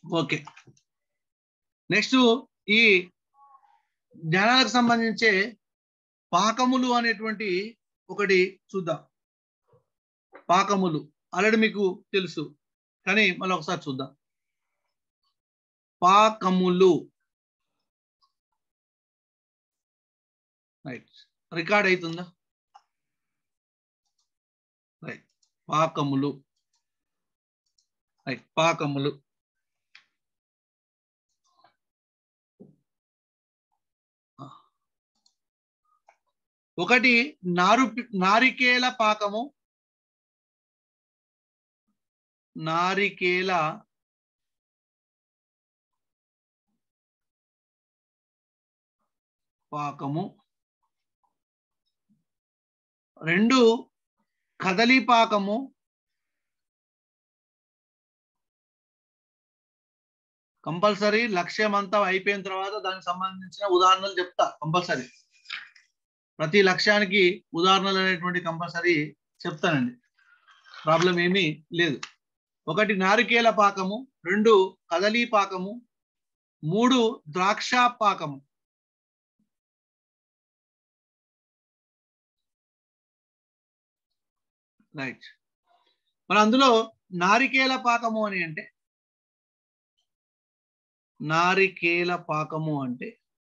Okay next ఈ జ్ఞానాలకు సంబంధించే పాకములు అనేటువంటి ఒకటి చూద్దాం పాకములు ఆల్రెడీ మీకు తెలుసు కానీ మళ్ళీ ఒకసారి చూద్దాం పాకములు రైట్ రికార్డ్ అవుతుందా రైట్ పాకములు రైట్ పాకములు ఒకటి నారు నారికేల పాకము నారికేల పాకము రెండు కదలి పాకము కంపల్సరీ లక్ష్యం అంతా అయిపోయిన తర్వాత దానికి సంబంధించిన ఉదాహరణలు చెప్తా కంపల్సరీ ప్రతి లక్ష్యానికి ఉదాహరణలు అనేటువంటి కంపల్సరీ చెప్తానండి ప్రాబ్లం ఏమీ లేదు ఒకటి నారికేల పాకము రెండు కదలీ పాకము మూడు ద్రాక్ష పాకము రైట్ మరి అందులో నారికేల పాకము అని అంటే నారికేల పాకము అంటే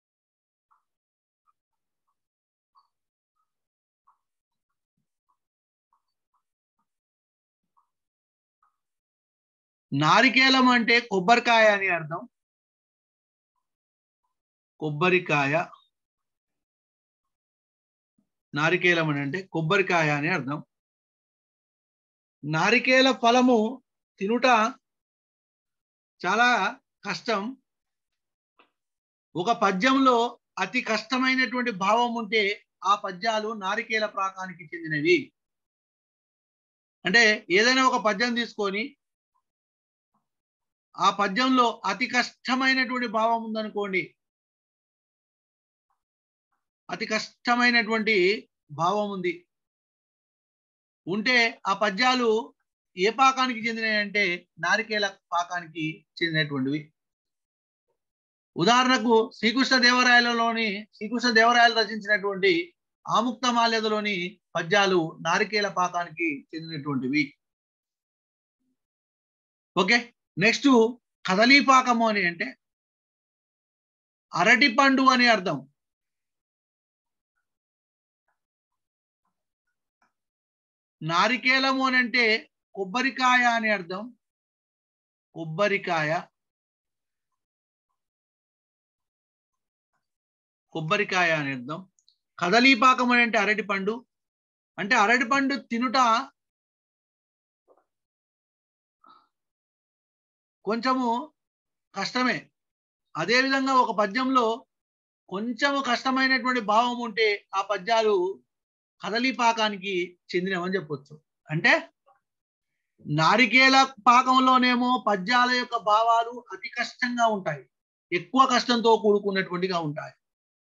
నారికేలం అంటే కొబ్బరికాయ అని అర్థం కొబ్బరికాయ నారికేలం అని అంటే కొబ్బరికాయ అని అర్థం నారికేల ఫలము తినుట చాలా కష్టం ఒక పద్యంలో అతి కష్టమైనటువంటి భావం ఉంటే ఆ పద్యాలు నారికేల ప్రాకానికి చెందినవి అంటే ఏదైనా ఒక పద్యం తీసుకొని ఆ పద్యంలో అతి కష్టమైనటువంటి భావం ఉందనుకోండి అతి కష్టమైనటువంటి భావం ఉంది ఉంటే ఆ పద్యాలు ఏ పాకానికి చెందినవి అంటే నారికేల పాకానికి చెందినటువంటివి ఉదాహరణకు శ్రీకృష్ణ దేవరాయలలోని శ్రీకృష్ణ దేవరాయలు రచించినటువంటి ఆముక్త మాల్యదలోని పద్యాలు నారికేల పాకానికి చెందినటువంటివి ఓకే నెక్స్ట్ కదలీపాకము అని అంటే అరటి పండు అని అర్థం నారికేలము అని అంటే కొబ్బరికాయ అని అర్థం కొబ్బరికాయ కొబ్బరికాయ అని అర్థం కదలీపాకం అని అంటే అరటి పండు అంటే అరటి పండు తినుట కొంచెము కష్టమే అదేవిధంగా ఒక పద్యంలో కొంచెము కష్టమైనటువంటి భావం ఉంటే ఆ పద్యాలు కదలిపాకానికి చెందినవని చెప్పొచ్చు అంటే నారికేల పాకంలోనేమో పద్యాల యొక్క భావాలు అతి కష్టంగా ఉంటాయి ఎక్కువ కష్టంతో కూడుకున్నటువంటిగా ఉంటాయి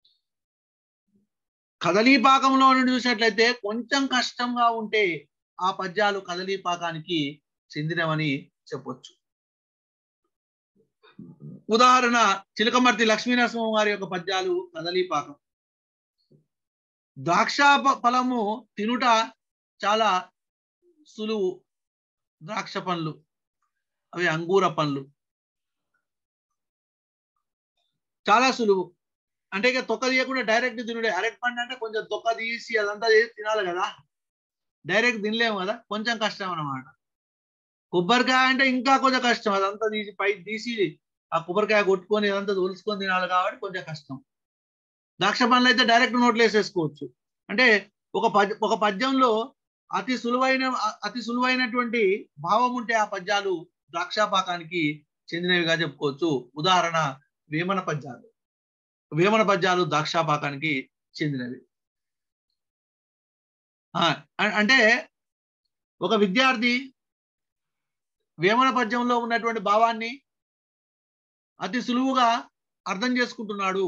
కదలీపాకంలో నుండి చూసినట్లయితే కొంచెం కష్టంగా ఉంటే ఆ పద్యాలు కదలీపాకానికి చెందినవని చెప్పొచ్చు ఉదాహరణ చిలకమర్తి లక్ష్మీనరసింహ గారి యొక్క పద్యాలు కదలీపాకం ద్రాక్ష ఫలము తినుట చాలా సులువు ద్రాక్ష పండ్లు అవి అంగూర పండ్లు చాలా సులువు అంటే ఇక తొక్క తీయకుండా డైరెక్ట్ తినుడే అరటి పండు అంటే కొంచెం తొక్క తీసి అదంతా చేసి తినాలి కదా డైరెక్ట్ తినలేము కదా కొంచెం కష్టం అన్నమాట కొబ్బరికాయ అంటే ఇంకా కొంచెం కష్టం అదంతా తీసి పై తీసి ఆ కొబ్బరికాయ కొట్టుకొని అదంతా ఒలుసుకొని తినాలి కాబట్టి కొంచెం కష్టం ద్రాక్ష పండ్లు అయితే డైరెక్ట్ నోట్లు వేసేసుకోవచ్చు అంటే ఒక పద్య ఒక పద్యంలో అతి సులువైన అతి సులువైనటువంటి భావం ఉంటే ఆ పద్యాలు ద్రాక్షాపాకానికి చెందినవిగా చెప్పుకోవచ్చు ఉదాహరణ వేమన పద్యాలు వేమన పద్యాలు ద్రాక్షాపాకానికి చెందినవి అంటే ఒక విద్యార్థి వేమన పద్యంలో ఉన్నటువంటి భావాన్ని అతి సులువుగా అర్థం చేసుకుంటున్నాడు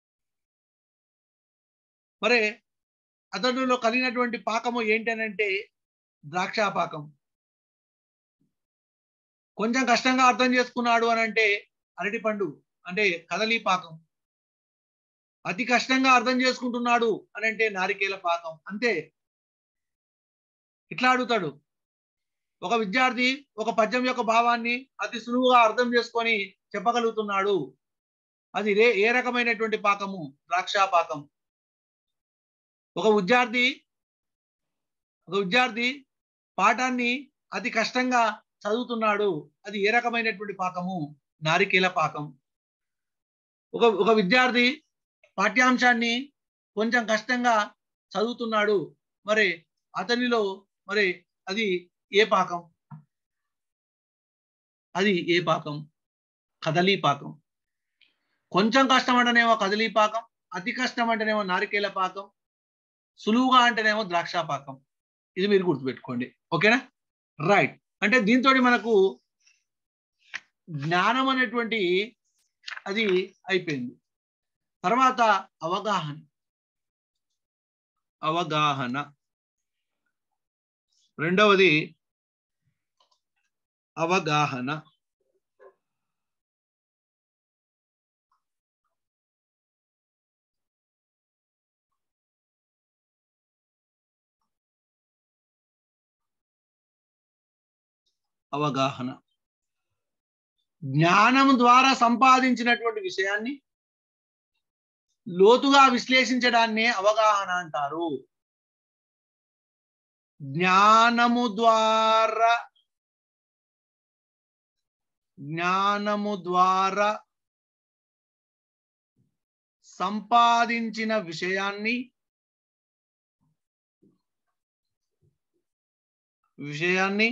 మరి అతడిలో కలిగినటువంటి పాకము ఏంటనంటే ద్రాక్ష పాకం కొంచెం కష్టంగా అర్థం చేసుకున్నాడు అని అంటే అరటిపండు అంటే కదలీ పాకం అతి కష్టంగా అర్థం చేసుకుంటున్నాడు అని అంటే నారికేల పాకం అంతే ఇట్లా అడుగుతాడు ఒక విద్యార్థి ఒక పద్యం యొక్క భావాన్ని అతి సులువుగా అర్థం చేసుకొని చెప్పగలుగుతున్నాడు అది రే ఏ రకమైనటువంటి పాకము ద్రాక్ష పాకం ఒక విద్యార్థి ఒక విద్యార్థి పాఠాన్ని అతి కష్టంగా చదువుతున్నాడు అది ఏ రకమైనటువంటి పాకము నారికేల పాకం ఒక ఒక విద్యార్థి పాఠ్యాంశాన్ని కొంచెం కష్టంగా చదువుతున్నాడు మరి అతనిలో మరి అది ఏ పాకం అది ఏ పాకం కదలీ పాకం కొంచెం కష్టం అంటేనేమో కదలీ పాకం అతి కష్టం అంటేనేమో నారికేల పాకం సులువుగా అంటేనేమో ద్రాక్ష పాకం ఇది మీరు గుర్తుపెట్టుకోండి ఓకేనా రైట్ అంటే దీంతో మనకు జ్ఞానం అనేటువంటి అది అయిపోయింది తర్వాత అవగాహన అవగాహన రెండవది అవగాహన అవగాహన జ్ఞానం ద్వారా సంపాదించినటువంటి విషయాన్ని లోతుగా విశ్లేషించడాన్నే అవగాహన అంటారు జ్ఞానము ద్వారా జ్ఞానము ద్వారా సంపాదించిన విషయాన్ని విషయాన్ని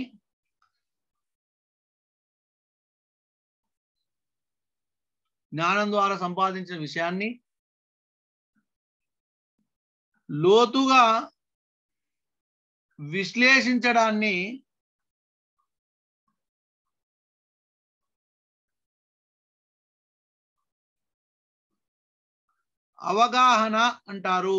జ్ఞానం ద్వారా సంపాదించిన విషయాన్ని లోతుగా విశ్లేషించడాన్ని అవగాహన అంటారు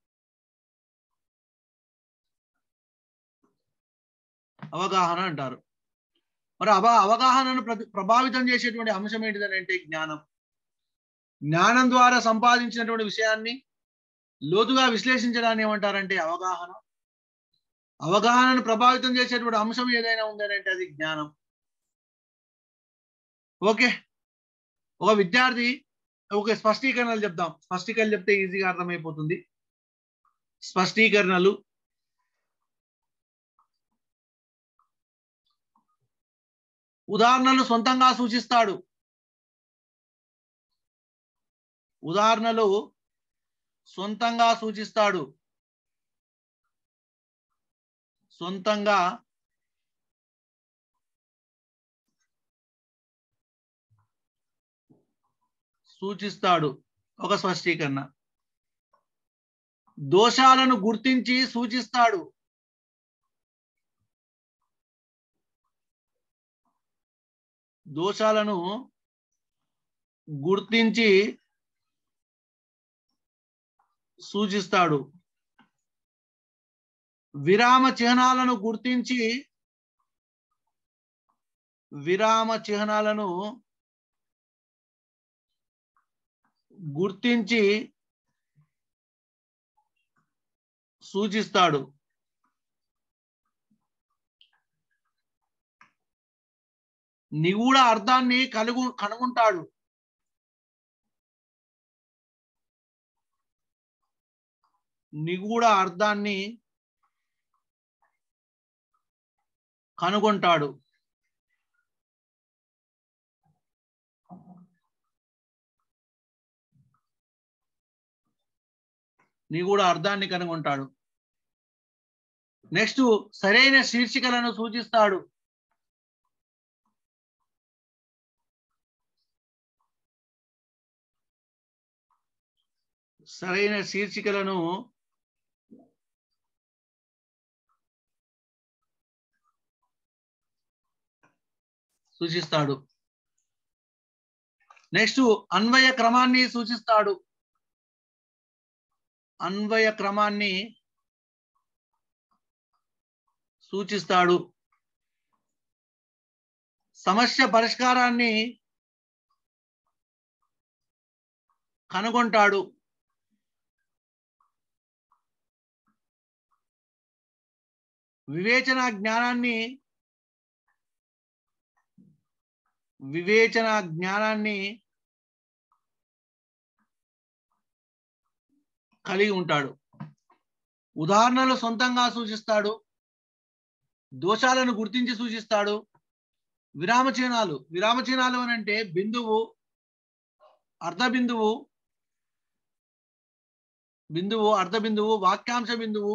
అవగాహన అంటారు మరి అవ అవగాహనను ప్రతి ప్రభావితం చేసేటువంటి అంశం ఏంటిదని అంటే జ్ఞానం జ్ఞానం ద్వారా సంపాదించినటువంటి విషయాన్ని లోతుగా విశ్లేషించడాన్ని ఏమంటారంటే అవగాహన అవగాహనను ప్రభావితం చేసేటువంటి అంశం ఏదైనా ఉందని అంటే అది జ్ఞానం ఓకే ఒక విద్యార్థి ఓకే స్పష్టీకరణలు చెప్దాం స్పష్టీకరణలు చెప్తే ఈజీగా అర్థమైపోతుంది స్పష్టీకరణలు ఉదాహరణలు సొంతంగా సూచిస్తాడు ఉదాహరణలు సొంతంగా సూచిస్తాడు సొంతంగా సూచిస్తాడు ఒక స్పష్టీకరణ దోషాలను గుర్తించి సూచిస్తాడు దోషాలను గుర్తించి సూచిస్తాడు విరామ చిహ్నాలను గుర్తించి విరామ చిహ్నాలను గుర్తించి సూచిస్తాడు నిగూఢ అర్థాన్ని కలుగు కనుగొంటాడు నిగూఢ అర్థాన్ని కనుగొంటాడు నిగూఢ అర్థాన్ని కనుగొంటాడు నెక్స్ట్ సరైన శీర్షికలను సూచిస్తాడు సరైన శీర్షికలను సూచిస్తాడు నెక్స్ట్ అన్వయ క్రమాన్ని సూచిస్తాడు అన్వయ క్రమాన్ని సూచిస్తాడు సమస్య పరిష్కారాన్ని కనుగొంటాడు వివేచన జ్ఞానాన్ని వివేచన జ్ఞానాన్ని కలిగి ఉంటాడు ఉదాహరణలు సొంతంగా సూచిస్తాడు దోషాలను గుర్తించి సూచిస్తాడు విరామ చిహ్నాలు విరామ చిహ్నాలు అని అంటే బిందువు అర్ధ బిందువు బిందువు అర్ధ బిందువు వాక్యాంశ బిందువు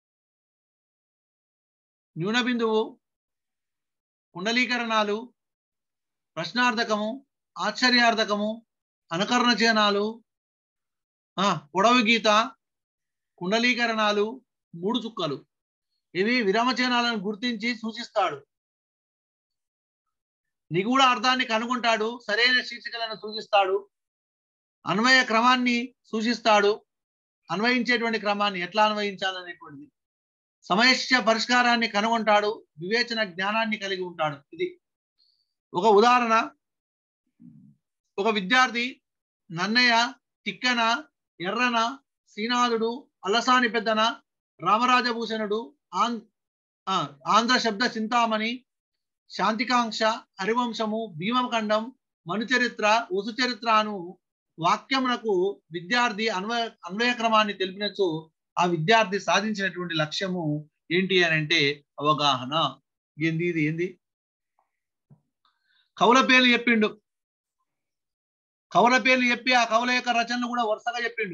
న్యూన బిందువు కుండలీకరణాలు ప్రశ్నార్థకము ఆశ్చర్యార్థకము అనుకరణ చిహ్నాలు ఆ, పొడవు గీత కుండలీకరణాలు మూడు చుక్కలు ఇవి విరామ చిహ్నాలను గుర్తించి సూచిస్తాడు నిగూఢ అర్థాన్ని కనుగొంటాడు సరైన శీర్షికలను సూచిస్తాడు అన్వయ క్రమాన్ని సూచిస్తాడు అన్వయించేటువంటి క్రమాన్ని ఎట్లా అన్వయించాలనేటువంటిది సమస్య పరిష్కారాన్ని కనుగొంటాడు వివేచన జ్ఞానాన్ని కలిగి ఉంటాడు ఇది ఒక ఉదాహరణ ఒక విద్యార్థి నన్నయ్య తిక్కన ఎర్రన శ్రీనాథుడు అలసాని పెద్దన రామరాజభూషణుడు ఆం ఆ, ఆంధ్ర శబ్ద చింతామణి శాంతికాంక్ష హరివంశము భీమఖండం మనుచరిత్ర వసుచరిత్ర అను వాక్యమునకు విద్యార్థి అన్వయ అన్వయ క్రమాన్ని తెలిపినచు ఆ విద్యార్థి సాధించినటువంటి లక్ష్యము ఏంటి అని అంటే అవగాహన ఏంది ఇది ఏంది కవుల పేర్లు చెప్పిండు కవుల పేర్లు చెప్పి ఆ కవుల యొక్క రచనలు కూడా వరుసగా చెప్పిండు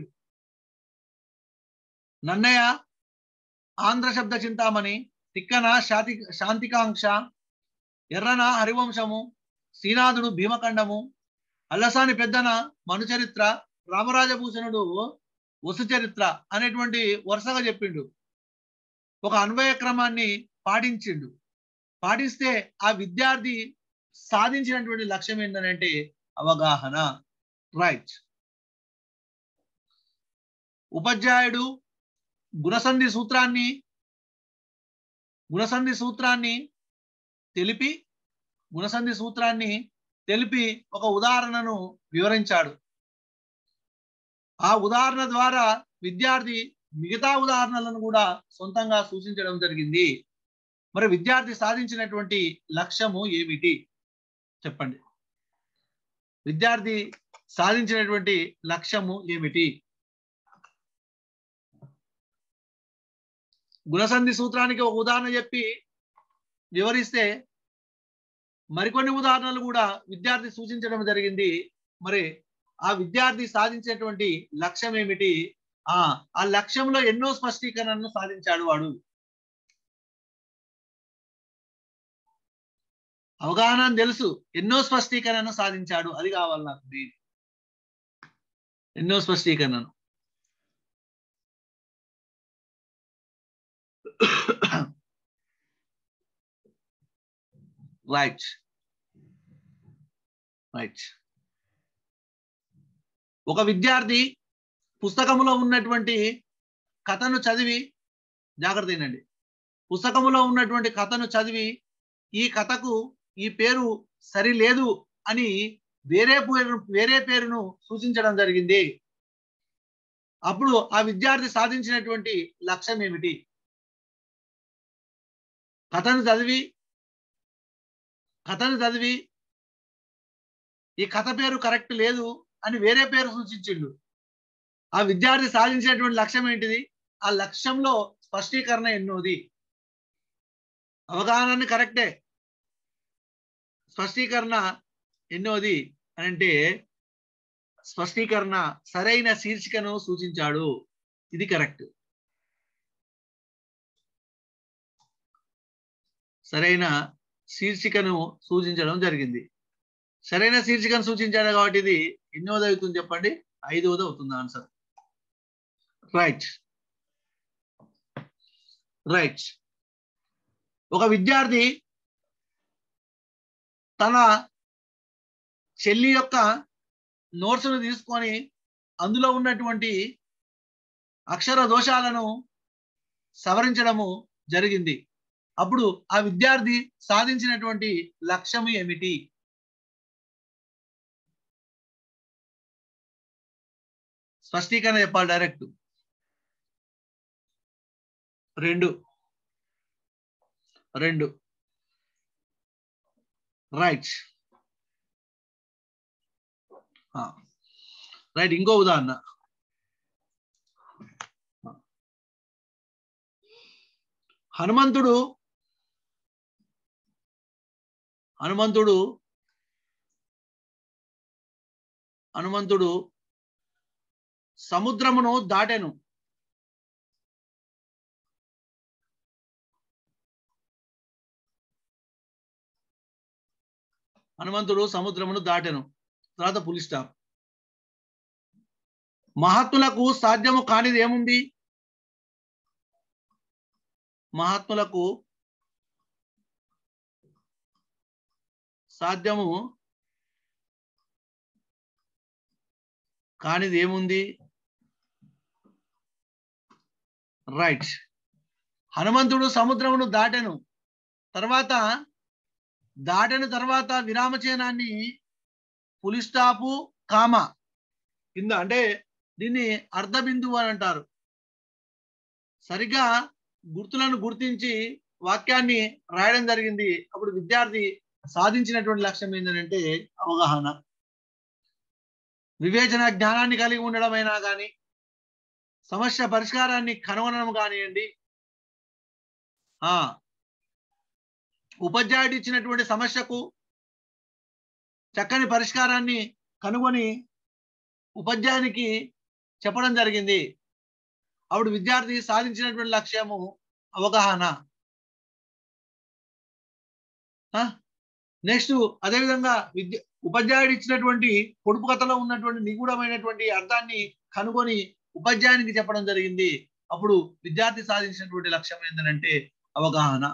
నన్నయ్య ఆంధ్ర శబ్ద చింతామణి తిక్కన శాంతి శాంతికాంక్ష ఎర్రన హరివంశము శ్రీనాథుడు భీమఖండము అల్లసాని పెద్దన మనుచరిత్ర రామరాజభూషణుడు వసుచరిత్ర అనేటువంటి వరుసగా చెప్పిండు ఒక అన్వయ క్రమాన్ని పాటించిండు పాటిస్తే ఆ విద్యార్థి సాధించినటువంటి లక్ష్యం ఏంటంటే అవగాహన రైట్ ఉపాధ్యాయుడు గుణసంధి సూత్రాన్ని గుణసంధి సూత్రాన్ని తెలిపి గుణసంధి సూత్రాన్ని తెలిపి ఒక ఉదాహరణను వివరించాడు ఆ ఉదాహరణ ద్వారా విద్యార్థి మిగతా ఉదాహరణలను కూడా సొంతంగా సూచించడం జరిగింది మరి విద్యార్థి సాధించినటువంటి లక్ష్యము ఏమిటి చెప్పండి విద్యార్థి సాధించినటువంటి లక్ష్యము ఏమిటి గుణసంధి సూత్రానికి ఒక ఉదాహరణ చెప్పి వివరిస్తే మరికొన్ని ఉదాహరణలు కూడా విద్యార్థి సూచించడం జరిగింది మరి ఆ విద్యార్థి సాధించేటువంటి లక్ష్యం ఏమిటి ఆ ఆ లక్ష్యంలో ఎన్నో స్పష్టీకరణను సాధించాడు వాడు అవగాహన అని తెలుసు ఎన్నో స్పష్టీకరణను సాధించాడు అది కావాలి నాకు మెయిన్. ఎన్నో స్పష్టీకరణను రైట్ రైట్ ఒక విద్యార్థి పుస్తకములో ఉన్నటువంటి కథను చదివి జాగ్రత్త ఏంటండి పుస్తకములో ఉన్నటువంటి కథను చదివి ఈ కథకు ఈ పేరు సరి లేదు అని వేరే పేరు వేరే పేరును సూచించడం జరిగింది అప్పుడు ఆ విద్యార్థి సాధించినటువంటి లక్ష్యం ఏమిటి కథను చదివి కథను చదివి ఈ కథ పేరు కరెక్ట్ లేదు అని వేరే పేరు సూచించిండు ఆ విద్యార్థి సాధించినటువంటి లక్ష్యం ఏంటిది ఆ లక్ష్యంలో స్పష్టీకరణ ఎన్నోది అవగాహన కరెక్టే స్పష్టీకరణ ఎన్నోది అని అంటే స్పష్టీకరణ సరైన శీర్షికను సూచించాడు ఇది కరెక్ట్ సరైన శీర్షికను సూచించడం జరిగింది సరైన శీర్షికను సూచించాడు కాబట్టి ఇది ఎన్నోది అవుతుంది చెప్పండి ఐదవది అవుతుంది ఆన్సర్ రైట్ రైట్ ఒక విద్యార్థి తన చెల్లి యొక్క నోట్స్ను తీసుకొని అందులో ఉన్నటువంటి అక్షర దోషాలను సవరించడము జరిగింది అప్పుడు ఆ విద్యార్థి సాధించినటువంటి లక్ష్యం ఏమిటి స్పష్టీకరణ చెప్పాలి డైరెక్ట్ రెండు రెండు రైట్ రైట్ ఇంకో ఉదాహరణ హనుమంతుడు హనుమంతుడు హనుమంతుడు సముద్రమును దాటెను హనుమంతుడు సముద్రమును దాటెను తర్వాత పులి స్టాప్ మహాత్ములకు సాధ్యము కానిది ఏముంది మహాత్ములకు సాధ్యము కానిది ఏముంది రైట్ హనుమంతుడు సముద్రమును దాటెను తర్వాత దాటిన తర్వాత విరామచేనాన్ని పులి స్టాపు కామ కింద అంటే దీన్ని అర్ధ బిందువు అని అంటారు సరిగా గుర్తులను గుర్తించి వాక్యాన్ని రాయడం జరిగింది అప్పుడు విద్యార్థి సాధించినటువంటి లక్ష్యం ఏంటంటే అవగాహన వివేచన జ్ఞానాన్ని కలిగి ఉండడమైనా కానీ సమస్య పరిష్కారాన్ని కనుగొనడం కానివ్వండి ఆ ఉపాధ్యాయుడు ఇచ్చినటువంటి సమస్యకు చక్కని పరిష్కారాన్ని కనుగొని ఉపాధ్యాయునికి చెప్పడం జరిగింది అప్పుడు విద్యార్థి సాధించినటువంటి లక్ష్యము అవగాహన నెక్స్ట్ అదేవిధంగా విద్య ఉపాధ్యాయుడు ఇచ్చినటువంటి పొడుపు కథలో ఉన్నటువంటి నిగూఢమైనటువంటి అర్థాన్ని కనుగొని ఉపాధ్యాయునికి చెప్పడం జరిగింది అప్పుడు విద్యార్థి సాధించినటువంటి లక్ష్యం ఏంటంటే అవగాహన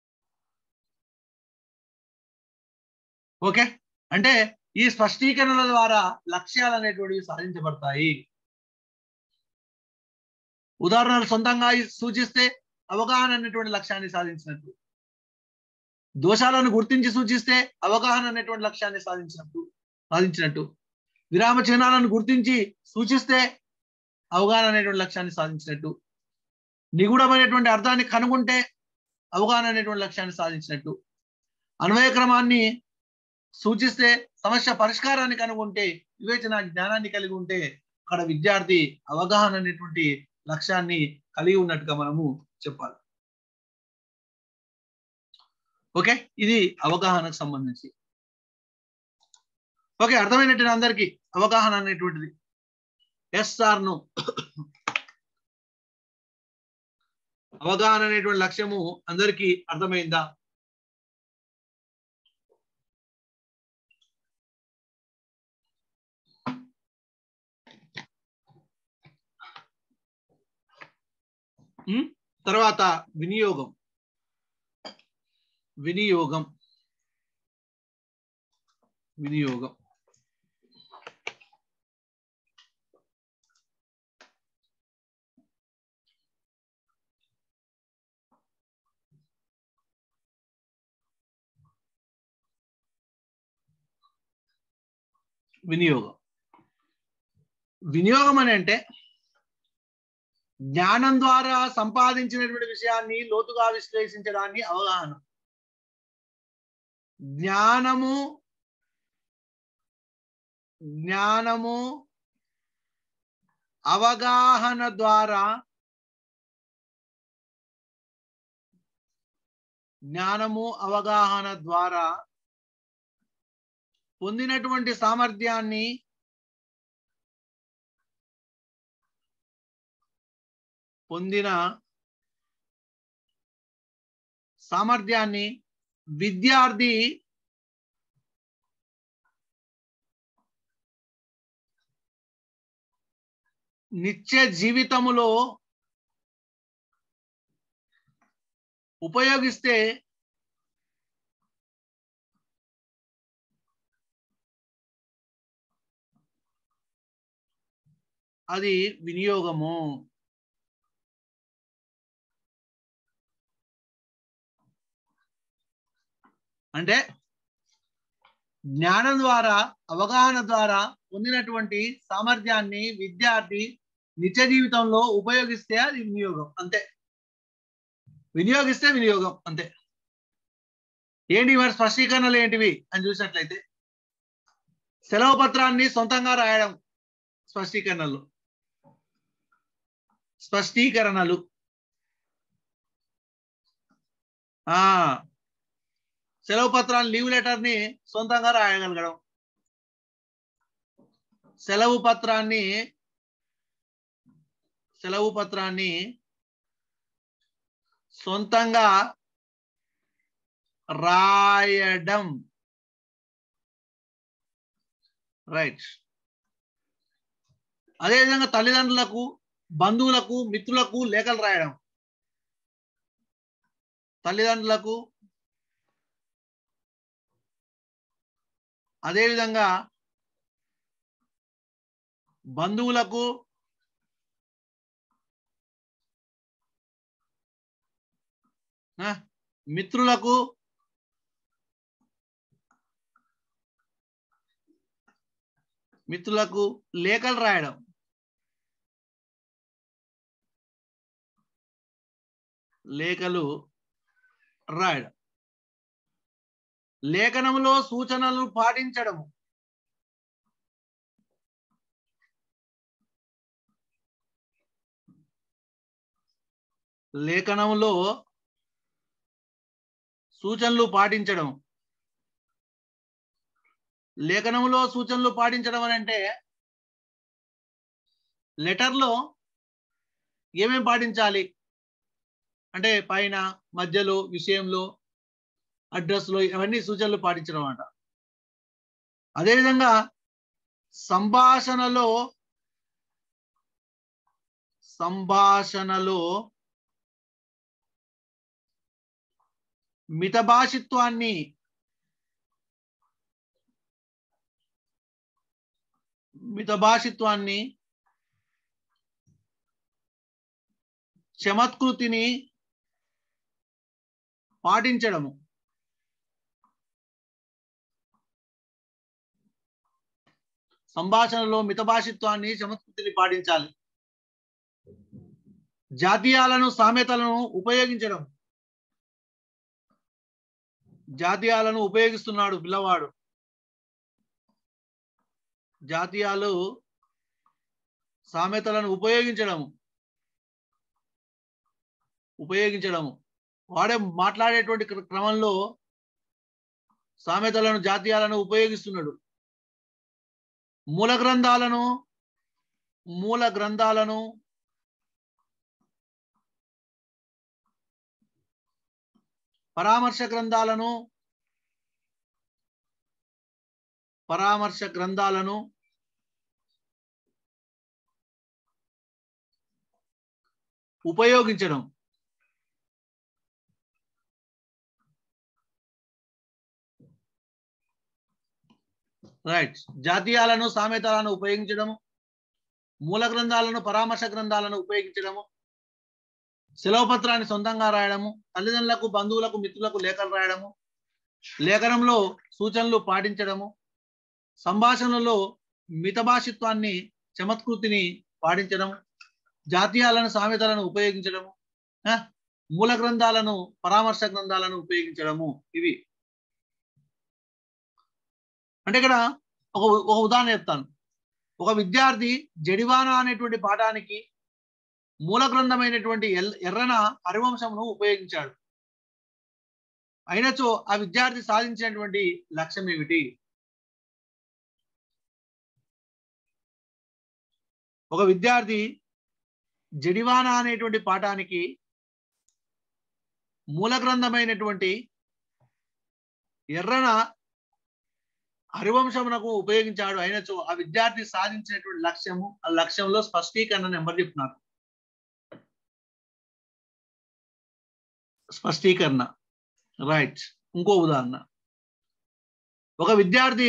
ఓకే అంటే ఈ స్పష్టీకరణల ద్వారా లక్ష్యాలు అనేటువంటివి సాధించబడతాయి ఉదాహరణలు సొంతంగా సూచిస్తే అవగాహన అనేటువంటి లక్ష్యాన్ని సాధించినట్టు దోషాలను గుర్తించి సూచిస్తే అవగాహన అనేటువంటి లక్ష్యాన్ని సాధించినట్టు సాధించినట్టు విరామ చిహ్నాలను గుర్తించి సూచిస్తే అవగాహన అనేటువంటి లక్ష్యాన్ని సాధించినట్టు నిగూఢమైనటువంటి అర్థాన్ని కనుగొంటే అవగాహన అనేటువంటి లక్ష్యాన్ని సాధించినట్టు అన్వయ క్రమాన్ని సూచిస్తే సమస్య పరిష్కారాన్ని కనుగొంటే వివేచన జ్ఞానాన్ని కలిగి ఉంటే అక్కడ విద్యార్థి అవగాహన అనేటువంటి లక్ష్యాన్ని కలిగి ఉన్నట్టుగా మనము చెప్పాలి ఓకే ఇది అవగాహనకు సంబంధించి ఓకే అర్థమైనట్టు అందరికీ అవగాహన అనేటువంటిది ఎస్ సార్ ను అవగాహన అనేటువంటి లక్ష్యము అందరికీ అర్థమైందా తర్వాత వినియోగం వినియోగం వినియోగం వినియోగం వినియోగం అని అంటే జ్ఞానం ద్వారా సంపాదించినటువంటి విషయాన్ని లోతుగా విశ్లేషించడాన్ని అవగాహన జ్ఞానము జ్ఞానము అవగాహన ద్వారా జ్ఞానము అవగాహన ద్వారా పొందినటువంటి సామర్థ్యాన్ని పొందిన సామర్థ్యాన్ని విద్యార్థి నిత్య జీవితములో ఉపయోగిస్తే అది వినియోగము అంటే జ్ఞానం ద్వారా అవగాహన ద్వారా పొందినటువంటి సామర్థ్యాన్ని విద్యార్థి నిత్య జీవితంలో ఉపయోగిస్తే అది వినియోగం అంతే వినియోగిస్తే వినియోగం అంతే ఏంటి మరి స్పష్టీకరణలు ఏంటివి అని చూసినట్లయితే సెలవు పత్రాన్ని సొంతంగా రాయడం స్పష్టీకరణలు స్పష్టీకరణలు ఆ సెలవు పత్రాన్ని లీవ్ లెటర్ ని సొంతంగా రాయగలగడం సెలవు పత్రాన్ని సెలవు పత్రాన్ని సొంతంగా రాయడం రైట్ అదేవిధంగా తల్లిదండ్రులకు బంధువులకు మిత్రులకు లేఖలు రాయడం తల్లిదండ్రులకు అదేవిధంగా బంధువులకు ఆ, మిత్రులకు మిత్రులకు లేఖలు రాయడం లేఖలు రాయడం లేఖనంలో సూచనలు పాటించడము లేఖనంలో సూచనలు పాటించడం లేఖనంలో సూచనలు పాటించడం అని అంటే లెటర్లో ఏమేం పాటించాలి అంటే పైన మధ్యలో విషయంలో అడ్రస్లో ఇవన్నీ సూచనలు పాటించడం అన్నమాట అదేవిధంగా సంభాషణలో సంభాషణలో మితభాషిత్వాన్ని మితభాషిత్వాన్ని చమత్కృతిని పాటించడము సంభాషణలో మితభాషిత్వాన్ని చమత్కృతిని పాటించాలి జాతీయాలను సామెతలను ఉపయోగించడం జాతీయాలను ఉపయోగిస్తున్నాడు పిల్లవాడు జాతీయాలు సామెతలను ఉపయోగించడము ఉపయోగించడము వాడే మాట్లాడేటువంటి క్ర- క్రమంలో సామెతలను జాతీయాలను ఉపయోగిస్తున్నాడు మూల గ్రంథాలను మూల గ్రంథాలను పరామర్శ గ్రంథాలను పరామర్శ గ్రంథాలను ఉపయోగించడం రైట్ జాతీయాలను సామెతలను ఉపయోగించడము మూల గ్రంథాలను పరామర్శ గ్రంథాలను ఉపయోగించడము సెలవు పత్రాన్ని సొంతంగా రాయడము తల్లిదండ్రులకు బంధువులకు మిత్రులకు లేఖలు రాయడము లేఖనంలో సూచనలు పాటించడము సంభాషణలో మితభాషిత్వాన్ని చమత్కృతిని పాటించడం జాతీయాలను సామెతలను ఉపయోగించడము ఆ, మూల గ్రంథాలను పరామర్శ గ్రంథాలను ఉపయోగించడము ఇవి అంటే ఇక్కడ ఒక ఒక ఉదాహరణ చెప్తాను ఒక విద్యార్థి జడివాన అనేటువంటి పాఠానికి మూల గ్రంథమైనటువంటి ఎల్- ఎర్రన హరివంశమును ఉపయోగించాడు అయినచో ఆ విద్యార్థి సాధించినటువంటి లక్ష్యం ఏమిటి ఒక విద్యార్థి జడివాన అనేటువంటి పాఠానికి మూల గ్రంథమైనటువంటి ఎర్రన హరివంశమునకు ఉపయోగించాడు అయినచో ఆ విద్యార్థి సాధించినటువంటి లక్ష్యము ఆ లక్ష్యంలో స్పష్టీకరణ నెంబర్ చెప్తున్నారు స్పష్టీకరణ రైట్ ఇంకో ఉదాహరణ ఒక విద్యార్థి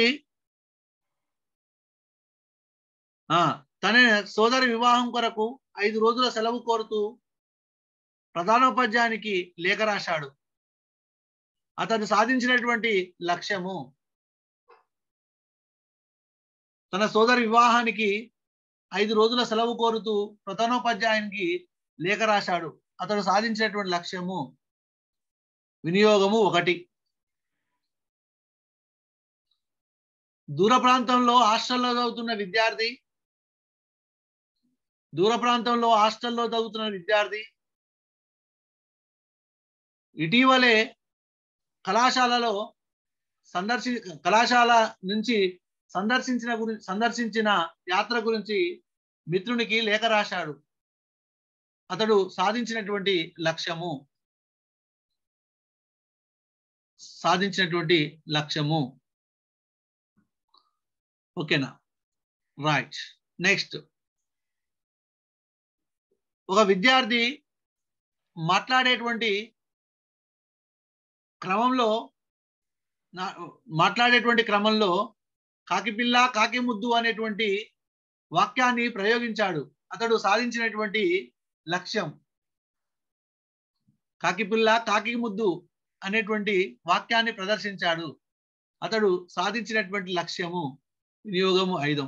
ఆ తన సోదరి వివాహం కొరకు ఐదు రోజుల సెలవు కోరుతూ ప్రధానోపాధ్యాయునికి లేఖ రాశాడు అతడు సాధించినటువంటి లక్ష్యము తన సోదరి వివాహానికి ఐదు రోజుల సెలవు కోరుతూ ప్రధానోపాధ్యాయునికి లేఖ రాశాడు అతడు సాధించినటువంటి లక్ష్యము వినియోగము ఒకటి దూర ప్రాంతంలో హాస్టల్లో చదువుతున్న విద్యార్థి దూర ప్రాంతంలో హాస్టల్లో చదువుతున్న విద్యార్థి ఇటీవలే కళాశాలలో సందర్శి కళాశాల నుంచి సందర్శించిన గురించి సందర్శించిన యాత్ర గురించి మిత్రునికి లేఖ రాశాడు అతడు సాధించినటువంటి లక్ష్యము సాధించినటువంటి లక్ష్యము ఓకేనా రైట్ నెక్స్ట్ ఒక విద్యార్థి మాట్లాడేటువంటి క్రమంలో మాట్లాడేటువంటి క్రమంలో కాకిపిల్ల కాకి ముద్దు అనేటువంటి వాక్యాన్ని ప్రయోగించాడు అతడు సాధించినటువంటి లక్ష్యం కాకిపిల్ల కాకి ముద్దు అనేటువంటి వాక్యాన్ని ప్రదర్శించాడు అతడు సాధించినటువంటి లక్ష్యము వినియోగము ఐదం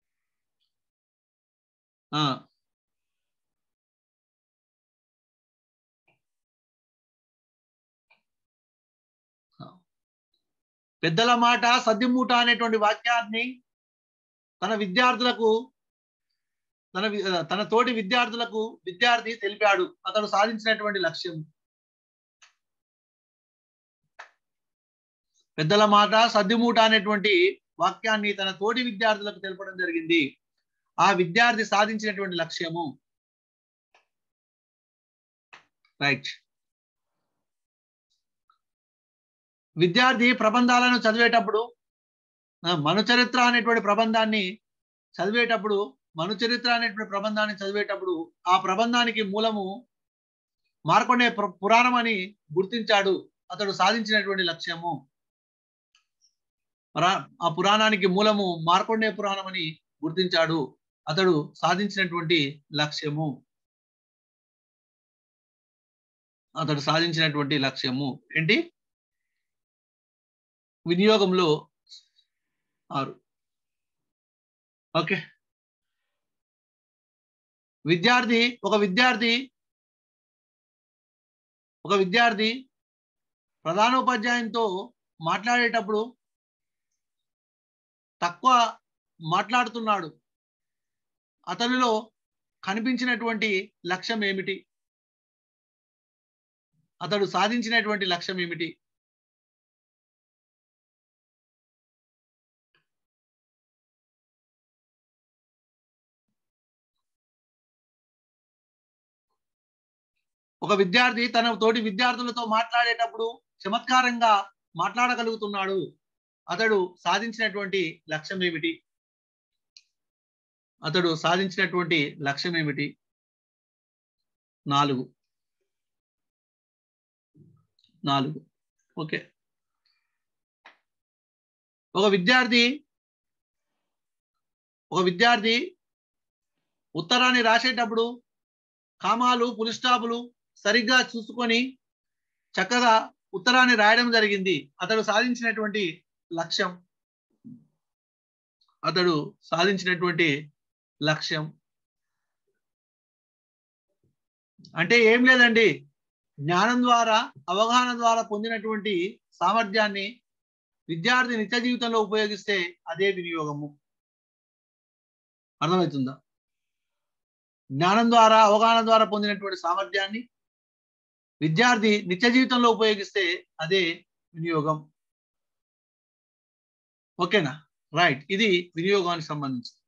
పెద్దల మాట సద్దిమూట అనేటువంటి వాక్యాన్ని తన విద్యార్థులకు తన తన తోటి విద్యార్థులకు విద్యార్థి తెలిపాడు అతడు సాధించినటువంటి లక్ష్యం పెద్దల మాట సద్దిమూట అనేటువంటి వాక్యాన్ని తన తోటి విద్యార్థులకు తెలపడం జరిగింది ఆ విద్యార్థి సాధించినటువంటి లక్ష్యము రైట్ విద్యార్థి ప్రబంధాలను చదివేటప్పుడు మనుచరిత్ర అనేటువంటి ప్రబంధాన్ని చదివేటప్పుడు మనుచరిత్ర అనేటువంటి ప్రబంధాన్ని చదివేటప్పుడు ఆ ప్రబంధానికి మూలము మార్కొనే పురాణం అని గుర్తించాడు అతడు సాధించినటువంటి లక్ష్యము ఆ పురాణానికి మూలము మార్కొండే పురాణం అని గుర్తించాడు అతడు సాధించినటువంటి లక్ష్యము అతడు సాధించినటువంటి లక్ష్యము ఏంటి వినియోగంలో ఆరు ఓకే విద్యార్థి ఒక విద్యార్థి ఒక విద్యార్థి ప్రధానోపాధ్యాయునితో మాట్లాడేటప్పుడు తక్కువ మాట్లాడుతున్నాడు అతనిలో కనిపించినటువంటి లక్ష్యం ఏమిటి అతడు సాధించినటువంటి లక్ష్యం ఏమిటి ఒక విద్యార్థి తన తోటి విద్యార్థులతో మాట్లాడేటప్పుడు చమత్కారంగా మాట్లాడగలుగుతున్నాడు అతడు సాధించినటువంటి లక్ష్యం ఏమిటి అతడు సాధించినటువంటి లక్ష్యం ఏమిటి నాలుగు నాలుగు ఓకే ఒక విద్యార్థి ఒక విద్యార్థి ఉత్తరాన్ని రాసేటప్పుడు కామాలు పులిస్టాపులు సరిగ్గా చూసుకొని చక్కగా ఉత్తరాన్ని రాయడం జరిగింది అతడు సాధించినటువంటి లక్ష్యం అతడు సాధించినటువంటి లక్ష్యం అంటే ఏం లేదండి జ్ఞానం ద్వారా అవగాహన ద్వారా పొందినటువంటి సామర్థ్యాన్ని విద్యార్థి నిత్య జీవితంలో ఉపయోగిస్తే అదే వినియోగము అర్థమవుతుందా జ్ఞానం ద్వారా అవగాహన ద్వారా పొందినటువంటి సామర్థ్యాన్ని విద్యార్థి నిత్య జీవితంలో ఉపయోగిస్తే అదే వినియోగం ఓకేనా రైట్ ఇది వినియోగానికి సంబంధించి